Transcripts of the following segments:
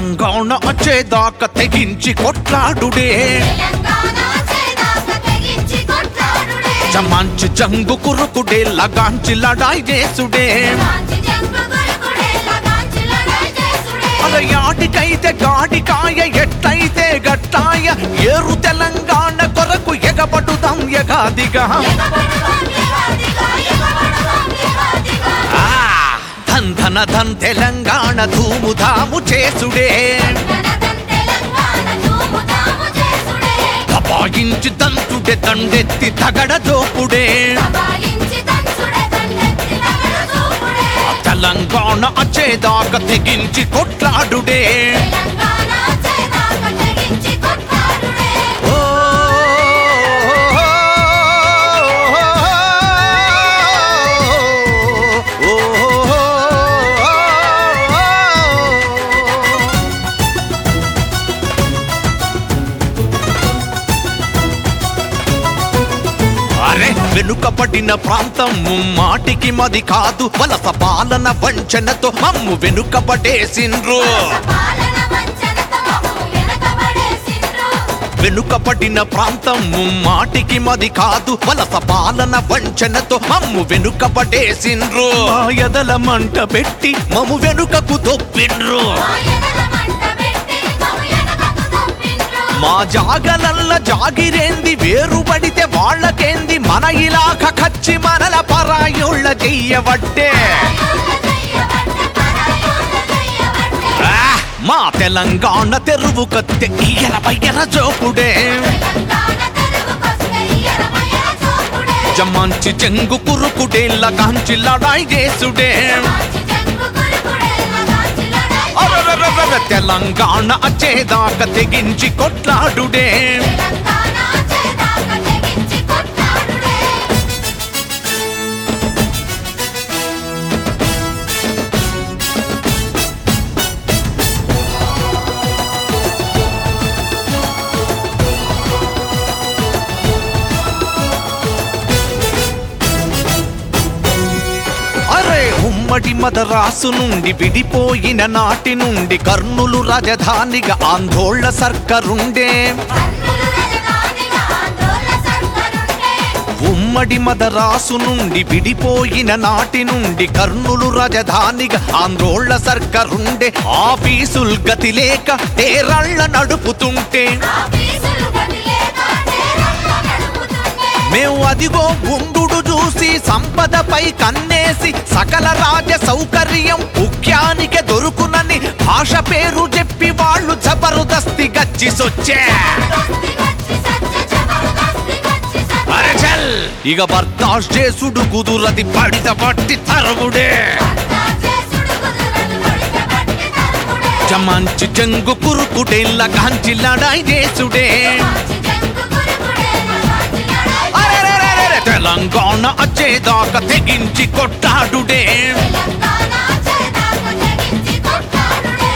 తెలంగాణ వచ్చేదాకా తెగించి కొట్లాడుడే తెలంగాణ చేదాక తెగించి కొట్లాడుడే జమాంచి జంగు కురుకుడే లగాంచి లడాయి చేసుడే కాంచి జంగు గురుకుడే లగాంచి లడాయి చేసుడే అల యాటికైతే గాడికాయ ఎట్లయితే గట్టాయ ఏరు తెలంగాణ కొరకు ఎగబడుదాం ఎగాదిగా ఎగబడదాం ఎగాదిగా ఎగబడదాం ఎగాదిగా ఆ, ధన్ ధన ధన్ తెలంగాణ ధూముధాము చేసుడే ధనధన్ తెలంగాణ ధూముధాము చేసుడే దబాయించి దంతుడే దండెత్తి తగడ దోపుడే దబాయించి దంచుడే దండెత్తి నగర చూపుడే తెలంగాణ వచ్చేదాకా తెగించి కొట్లాడుడే తెలంగాణ చేదాక తెగించి కొట్లాడుడే ఓ, ఓ, ఓ, అరే వెనుకబడిన ప్రాంతం మాటికి మది కాదు వలస పాలన వంచనతో మమ్ము వెనుకబడేసిండ్రు పాలన వంచనతో మమ్ము వెనకబడేసిండ్రు వెనుకబడిన ప్రాంతం మాటికి మది కాదు వలస పాలన వంచనతో మమ్ము వెనుకబడేసిండ్రు మా ఎదల మంట పెట్టి మమ్ము వెనుకకు దొప్పిండ్రు మా ఎదల మంట పెట్టి మమ్ము వెనకకు దొప్పిండ్రు మా జాగలల్ల జాగిరేంది వేరుబడితే వాళ్ళకేంది మన ఇలాక కచ్చి మనల పరాయోళ్ళ చెయ్యబట్టే పరాయోళ్ళ చెయ్యబట్టే, పరాయోళ్ళ చెయ్యబట్టే. ఆ, మా తెలంగాణ తెరువు కత్తె ఇయ్యల పయ్యల జోకుడే తెలంగాణ తెరువుకొస్తే ఇయ్యరమయ్యల చూపుడే. జమాంచి చెంగు కురుకుడే లగాంచి లడాయి చేసుడే కాంచి జంగు గురుకుడే, లగాంచి లడాయి అరరరరర తెలంగాణ అచ్చేదాకా తెగించి కొట్లాడుడే తెలంగాణ చేదాక తెగించి కొట్లాడుడే. అరే ఉమ్మడి మదరాసు నుండి విడిపోయిన నాటి నుండి కర్నూలు రాజధానిగా ఆందోళన సర్కరుండే కర్నూలు రాజధానిగా ఆందోళన సర్కారుండే. ఉమ్మడి మదరాసు నుండి విడిపోయిన నాటి నుండి కర్నూలు రాజధానిగా ఆందోళన సర్కరుండే ఆఫీసుల్ గతి లేక తేరళ్ళ నడుపుతుంటే ఆఫీసులు గదిలేక నేరళ్ళ నడుపుతుండే. మేము అదిగో గుండుడు చూసి సంపదపై కన్నేసి సకల రాజ్య సౌకర్యం ముఖ్యానికి దొరుకునని భాష పేరు చెప్పి వాళ్ళు జబరుదస్తి గచ్చి సొచ్చే దస్తి గచ్చి సచ్చ జబర్దస్తి గచ్చి సచ్చ. అరే చల్ ఇక బర్దాష్ చేసుడు కుదురది పడిత పట్టి తరుగుడే పట్టా చేసుడు కుదురదు పడితే పట్టి తరుముడే. జమాంచి చెంగు కురుకుడేళ్ళ కాంచి లడాయి చేసుడే కాంచి జంగు గురుకుడే, లగాంచి లడాయి అరెరెరెరెరె, తెలంగాణ అచ్చేదాకా తెగించి కొట్టాడుడే తెలంగాణ చేదాక తెగించి కొట్లాడుడే.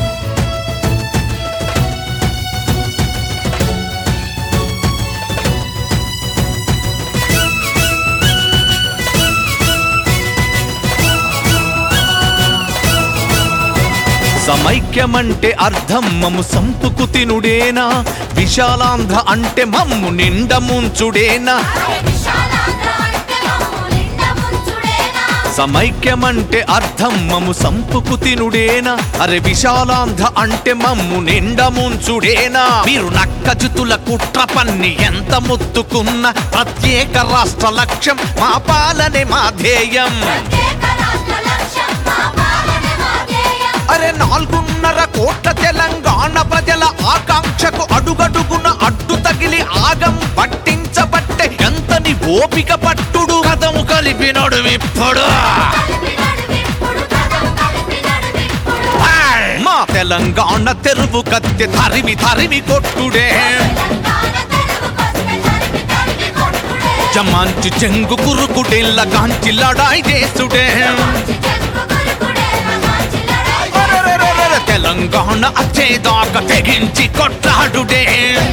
సమైక్యమంటే అర్థం మమ్ము సంపుకు తినుడేనా విశాలాంధ్ర అంటే మమ్ము నిండ ముంచుడేనా అరే విశాలాంధ్ర అంటే మమ్ము నిండ ముంచుడేనా? సమైక్యమంటే అర్థం మమ్ము సంపుకు తినుడేనా అరే విశాలాంధ్ర అంటే మమ్ము నిండ ముంచుడేనా మీరు నక్కజుతుల కుట్ర పన్ని ఎంత ముత్తుకున్న ప్రత్యేక రాష్ట్ర లక్ష్యం మా పాలనే మా ధ్యేయం ప్రత్యేక రాష్ట్ర లక్ష్యం మా పాలనే మా ధ్యేయం. అరే నాలుగున్నర కోట్ల తెలంగాణ ప్రజల ఆకాంక్షకు అడుగడుగున అడ్డు తగిలి ఆగం పట్టించబట్టే ఎంతని ఓపిక పట్టుడు కథము కలిపినడు ఇప్పుడు కలిపి నడువిప్పుడు కథం కలిపి నడువిప్పుడు. మా తెలంగాణ తెరువు కత్తె తరిమి తరిమి కొట్టుడే తెలంగాణ తెరువుకొస్తే తరిమి తరిమి కొట్టుడే. జమాంచి చెంగు కురుకుడేళ్ళ కాంచి లడాయి చేసుడే కాంచి జంగు గురుకుడే, లగాంచి లడాయి అరెరెరెరెరె, తెలంగాణ అచ్చేదాకా తెగించి కొట్లాడుడే